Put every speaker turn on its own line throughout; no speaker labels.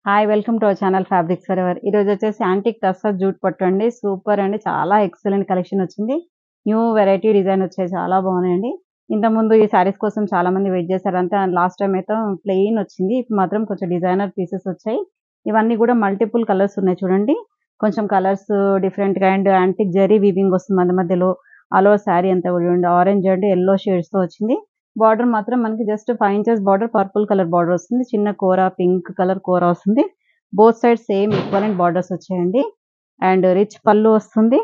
hi welcome to our channel fabrics for ever ఈరోజు వచ్చేసి antique tussar jute పట్టు అండి సూపర్ అండి చాలా ఎక్సలెంట్ కలెక్షన్ వచ్చింది న్యూ వెరైటీ డిజైన్ వచ్చాయి చాలా బాగున్నాయండి ఇంతకుముందు ఈ శారీస్ కోసం చాలా మంది వెయిట్ చేశారు అంతే లాస్ట్ టైం అయితే ప్లెయిన్ వచ్చింది ఇప్పుడు మాత్రం కొంచెం డిజైనర్ పీసెస్ వచ్చాయి ఇవన్నీ కూడా మల్టిపుల్ కలర్స్ ఉన్నాయి చూడండి కొంచెం కలర్స్ డిఫరెంట్ గా అండ్ యాంటిక్ జరీ వీవింగ్ వస్తుంది మధ్య మధ్యలో ఆల్ ఓవర్ శారీ అంతా కూడా చూడండి ఆరెంజ్ అండ్ ఎల్లో షేడ్స్ తో వచ్చింది బార్డర్ మాత్రం మనకి just five inches border purple colour border వస్తుంది చిన్న కూర పింక్ కలర్ కూర వస్తుంది both side same equivalent borders వచ్చాయండి అండ్ రిచ్ పళ్ళు వస్తుంది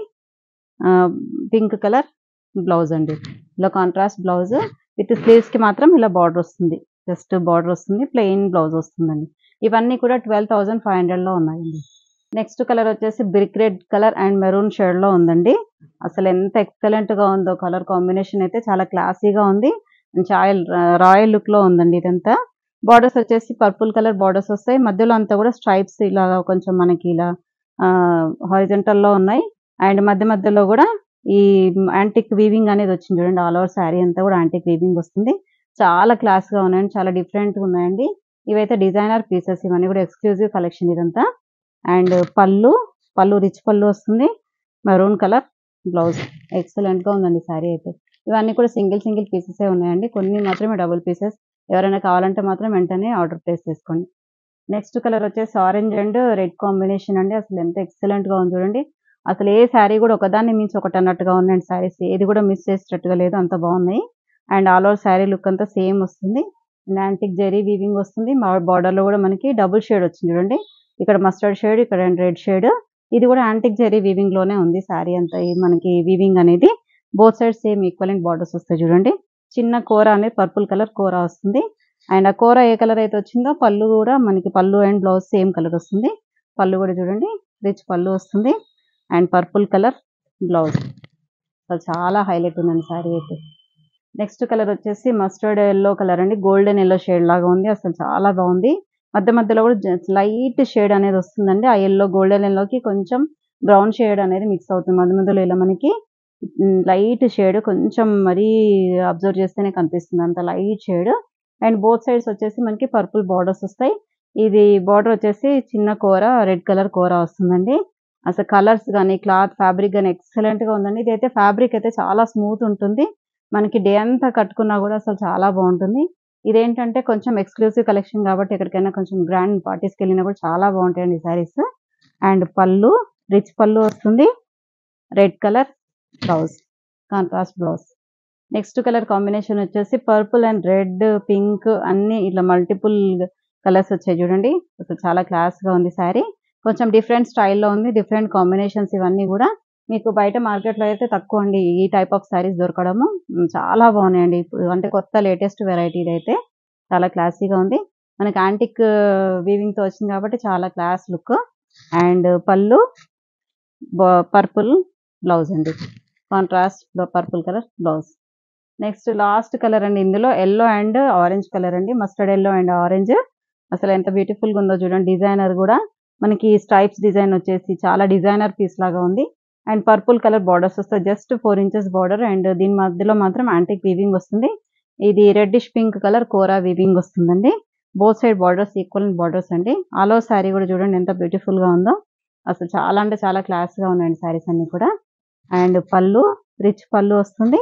పింక్ కలర్ బ్లౌజ్ అండి ఇలా కాంట్రాస్ట్ బ్లౌజ్ విత్ స్లీవ్స్ కి మాత్రం ఇలా బార్డర్ వస్తుంది జస్ట్ బార్డర్ వస్తుంది ప్లెయిన్ బ్లౌజ్ వస్తుందండి ఇవన్నీ కూడా ట్వెల్వ్ థౌసండ్ ఫైవ్ హండ్రెడ్ లో ఉన్నాయండి నెక్స్ట్ కలర్ వచ్చేసి brick red colour and maroon shade లో ఉందండి అసలు ఎంత ఎక్సలెంట్ గా ఉందో కలర్ కాంబినేషన్ అయితే చాలా క్లాసీగా ఉంది చాయల్ రాయల్ లుక్ లో ఉందండి ఇదంతా బార్డర్స్ వచ్చేసి పర్పుల్ కలర్ బార్డర్స్ వస్తాయి మధ్యలో అంతా కూడా స్ట్రైప్స్ ఇలా కొంచెం మనకి ఇలా హారిజెంటల్ లో ఉన్నాయి అండ్ మధ్య మధ్యలో కూడా ఈ యాంటిక్ వీవింగ్ అనేది వచ్చింది చూడండి ఆల్ ఓవర్ శారీ అంతా కూడా యాంటిక్ వీవింగ్ వస్తుంది చాలా క్లాస్ గా ఉన్నాయండి చాలా డిఫరెంట్ గా ఉన్నాయండి ఇవైతే డిజైనర్ పీసెస్ ఇవన్నీ కూడా ఎక్స్క్లూజివ్ కలెక్షన్ ఇదంతా అండ్ పళ్ళు పళ్ళు రిచ్ పళ్ళు వస్తుంది మెరూన్ కలర్ బ్లౌజ్ ఎక్సలెంట్ గా ఉందండి శారీ అయితే ఇవన్నీ కూడా సింగిల్ సింగిల్ పీసెస్ ఉన్నాయండి కొన్ని మాత్రమే డబుల్ పీసెస్ ఎవరైనా కావాలంటే మాత్రం వెంటనే ఆర్డర్ ప్లేస్ చేసుకోండి నెక్స్ట్ కలర్ వచ్చేసి ఆరెంజ్ అండ్ రెడ్ కాంబినేషన్ అండి అసలు ఎంత ఎక్సలెంట్ గా ఉంది చూడండి అసలు ఏ శారీ కూడా ఒకదాన్ని మించి ఒకటి అన్నట్టుగా ఉన్నాయండి శారీస్ ఏది కూడా మిస్ చేసేటట్టుగా లేదు అంత బాగున్నాయి and all over sari look అంతా సేమ్ వస్తుంది యాంటిక్ జెరీ వీవింగ్ వస్తుంది బార్డర్ లో కూడా మనకి డబుల్ షేడ్ వచ్చింది చూడండి ఇక్కడ మస్టర్డ్ షేడ్ ఇక్కడ రెడ్ షేడ్ ఇది కూడా యాంటిక్ జెరీ వీవింగ్ లోనే ఉంది శారీ అంతా మనకి వీవింగ్ అనేది both side same equivalent borders వస్తాయి చూడండి చిన్న కూర అనేది పర్పుల్ కలర్ కూర వస్తుంది అండ్ ఆ కూర ఏ కలర్ అయితే వచ్చిందో పళ్ళు కూడా మనకి పళ్ళు అండ్ బ్లౌజ్ సేమ్ కలర్ వస్తుంది పళ్ళు కూడా చూడండి రిచ్ పళ్ళు వస్తుంది అండ్ పర్పుల్ కలర్ బ్లౌజ్ అసలు చాలా హైలైట్ ఉందండి శారీ అయితే నెక్స్ట్ కలర్ వచ్చేసి మస్టర్డ్ ఎల్లో కలర్ అండి గోల్డెన్ ఎల్లో షేడ్ లాగా ఉంది అసలు చాలా బాగుంది మధ్య మధ్యలో కూడా లైట్ షేడ్ అనేది వస్తుందండి ఆ ఎల్లో గోల్డెన్ ఎల్లోకి కొంచెం బ్రౌన్ షేడ్ అనేది మిక్స్ అవుతుంది మధ్య మధ్యలో ఇలా మనకి లైట్ షేడ్ కొంచెం మరీ అబ్జర్వ్ చేస్తేనే కనిపిస్తుంది అంత light shade and both sides వచ్చేసి మనకి పర్పుల్ బార్డర్స్ వస్తాయి ఇది బార్డర్ వచ్చేసి చిన్న కూర రెడ్ కలర్ కూర వస్తుందండి అసలు కలర్స్ కానీ క్లాత్ ఫ్యాబ్రిక్ కానీ ఎక్సలెంట్ గా ఉందండి ఇది అయితే ఫ్యాబ్రిక్ అయితే చాలా స్మూత్ ఉంటుంది మనకి డే అంతా కట్టుకున్నా కూడా అసలు చాలా బాగుంటుంది ఇదేంటంటే కొంచెం ఎక్స్క్లూసివ్ కలెక్షన్ కాబట్టి ఎక్కడికైనా కొంచెం గ్రాండ్ పార్టీస్కి వెళ్ళినా కూడా చాలా బాగుంటాయండి ఈ సారీస్ అండ్ పళ్ళు రిచ్ పళ్ళు వస్తుంది red colour blouse contrast blouse next colour combination వచ్చేసి పర్పుల్ అండ్ రెడ్ పింక్ అన్ని ఇట్లా మల్టిపుల్ కలర్స్ వచ్చాయి చూడండి అసలు చాలా క్లాస్ గా ఉంది శారీ కొంచెం డిఫరెంట్ స్టైల్లో ఉంది డిఫరెంట్ కాంబినేషన్స్ ఇవన్నీ కూడా మీకు బయట మార్కెట్లో అయితే తక్కువ అండి ఈ టైప్ ఆఫ్ శారీస్ దొరకడము చాలా బాగున్నాయండి ఇప్పుడు అంటే కొత్త లేటెస్ట్ వెరైటీ అయితే చాలా క్లాసీగా ఉంది మనకి యాంటిక్ వీవింగ్ తో వచ్చింది కాబట్టి చాలా క్లాస్ లుక్ అండ్ పళ్ళు పర్పుల్ బ్లౌజ్ అండి contrast purple colour blouse next last colour అండి ఇందులో ఎల్లో అండ్ ఆరెంజ్ కలర్ అండి మస్టర్డ్ ఎల్లో అండ్ ఆరెంజ్ అసలు ఎంత బ్యూటిఫుల్ గా ఉందో చూడండి డిజైనర్ కూడా మనకి స్ట్రైప్స్ డిజైన్ వచ్చేసి చాలా డిజైనర్ పీస్ లాగా ఉంది అండ్ పర్పుల్ కలర్ బార్డర్స్ వస్తాయి just four inches border and దీని మధ్యలో మాత్రం యాంటిక్ వీవింగ్ వస్తుంది ఇది reddish pink colour kora weaving వస్తుందండి both side borders equal borders అండి ఆలో శారీ కూడా చూడండి ఎంత బ్యూటిఫుల్ గా ఉందో అసలు చాలా అంటే చాలా క్లాస్ గా ఉన్నాయండి శారీస్ అన్ని కూడా అండ్ పళ్ళు రిచ్ పళ్ళు వస్తుంది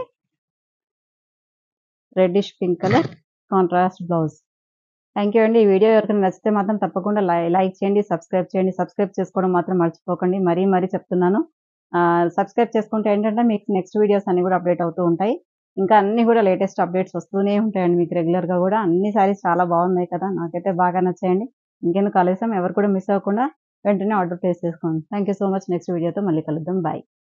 reddish pink colour contrast blouse thank you అండి ఈ వీడియో ఎవరికైనా నచ్చితే మాత్రం తప్పకుండా లైక్ చేయండి సబ్స్క్రైబ్ చేయండి సబ్స్క్రైబ్ చేసుకోవడం మాత్రం మర్చిపోకండి మరీ మరీ చెప్తున్నాను సబ్స్క్రైబ్ చేసుకుంటే ఏంటంటే మీకు నెక్స్ట్ వీడియోస్ అన్ని కూడా అప్డేట్ అవుతూ ఉంటాయి ఇంకా అన్ని కూడా లేటెస్ట్ అప్డేట్స్ వస్తూనే ఉంటాయండి మీకు రెగ్యులర్గా కూడా అన్ని సారీస్ చాలా బాగున్నాయి కదా నాకైతే బాగా నచ్చాయండి ఇంకెందుకు కలుసాం ఎవరు కూడా మిస్ అవ్వకుండా వెంటనే ఆర్డర్ ప్లేస్ చేసుకోండి థ్యాంక్ సో మచ్ నెక్స్ట్ వీడియోతో మళ్ళీ కలుద్దాం బాయ్